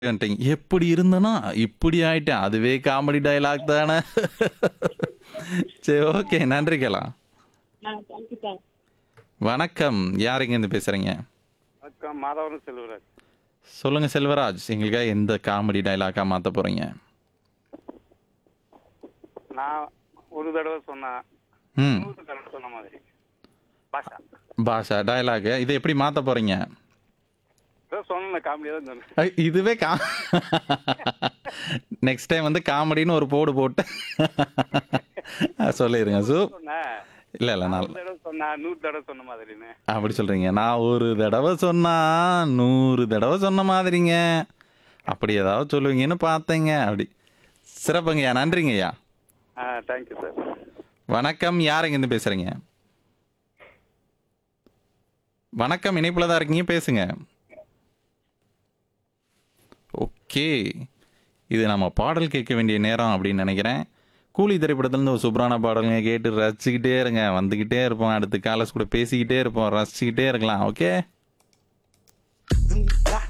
வந்துட்டீங்க. எப்படி இருந்தனா, இப்படி ஆயிட்டேன். அதுவே காமெடி டயலாக் தானே. சரி ஓகே. நன்றிகளா. ஆ தேங்க்யூ சார் வணக்கம். யார் எங்கேருந்து பேசுறீங்க? வணக்கம் மாதவரம் செல்வராஜ் சொல்லுங்க செல்வராஜ். எங்களுக்காக எந்த காமெடி டயலாக்கா மாத்த போறீங்க? நான் ஒரு தடவை சொன்னேன் ம். நூறு தடவை சொன்ன மாதிரி பாஷா பாஷா டயலாக். இதை எப்படி மாத்த போறீங்க? ஏதோ சொன்ன காமெடியாக தான் சொன்னேன் ஐ, இதுவே கா நெக்ஸ்ட் டைம் வந்து காமெடின்னு ஒரு போடு போட்டு சொல்லிடுங்க சூ சொன்னேன் இல்லை இல்லை நான் ஒரு தடவை சொன்னா நூறு தடவை சொன்ன மாதிரின்னு அப்படி சொல்றீங்க நான் ஒரு தடவை சொன்னா நூறு தடவை சொன்ன மாதிரிங்க அப்படி ஏதாவது சொல்லுவீங்கன்னு பார்த்தேங்க அப்படி சிறப்புங்கய்யா நன்றிங்கய்யா ஆ தேங்க்யூ சார் வணக்கம் யார் எங்கேருந்து பேசுறீங்க வணக்கம் இணைப்புல தான் இருக்கீங்க பேசுங்க ஓகே இது நம்ம பாடல் கேட்க வேண்டிய நேரம் அப்படின்னு நினைக்கிறேன் கூலி திரைப்படத்துலேருந்து ஒரு சூப்பரான பாடலுங்க கேட்டு ரசிச்சுக்கிட்டே இருங்க வந்துக்கிட்டே இருப்போம் அடுத்து காலஸ் கூட பேசிக்கிட்டே இருப்போம் ரசிச்சுக்கிட்டே இருக்கலாம் ஓகே Boom, ba,